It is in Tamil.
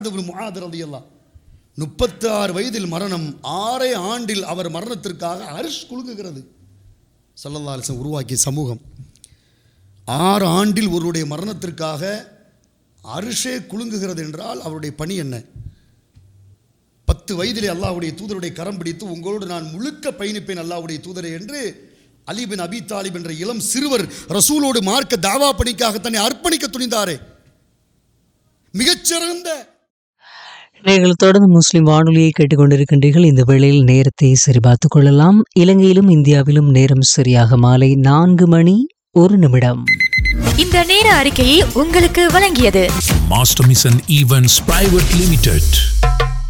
முகாதரதியெல்லாம் முப்பத்தி ஆறு வயதில் மரணம் ஆறே ஆண்டில் அவர் மரணத்திற்காக அரிஷ் குலுங்குகிறது சல்லல்லா அலிசன் உருவாக்கிய சமூகம் ஆறு ஆண்டில் ஒருவருடைய மரணத்திற்காக அரிஷே குலுங்குகிறது என்றால் அவருடைய பணி என்ன பத்து வயதிலே அல்லாஹ்வுடைய தூதருடைய கரம் பிடித்து உங்களோடு நான் முழுக்க பயணிப்பேன் அல்லாஹ்வுடைய தூதரை என்று அலி பின் அபி தாலிப் என்ற இளம் சிறுவர் ரசூலோடு மார்க்க தாவா பணிக்காக தன்னை அர்ப்பணிக்க துணிந்தாரே மிகச்சிறந்த நீங்கள் தொடர்ந்து முஸ்லிம் வானொலியை கேட்டுக்கொண்டிருக்கின்றீர்கள் இந்த வேளையில் நேரத்தை சரிபார்த்துக் கொள்ளலாம் இலங்கையிலும் இந்தியாவிலும் நேரம் சரியாக மாலை நான்கு மணி ஒரு நிமிடம் இந்த நேர அறிக்கையை உங்களுக்கு வழங்கியது Master Mission Events Private Limited.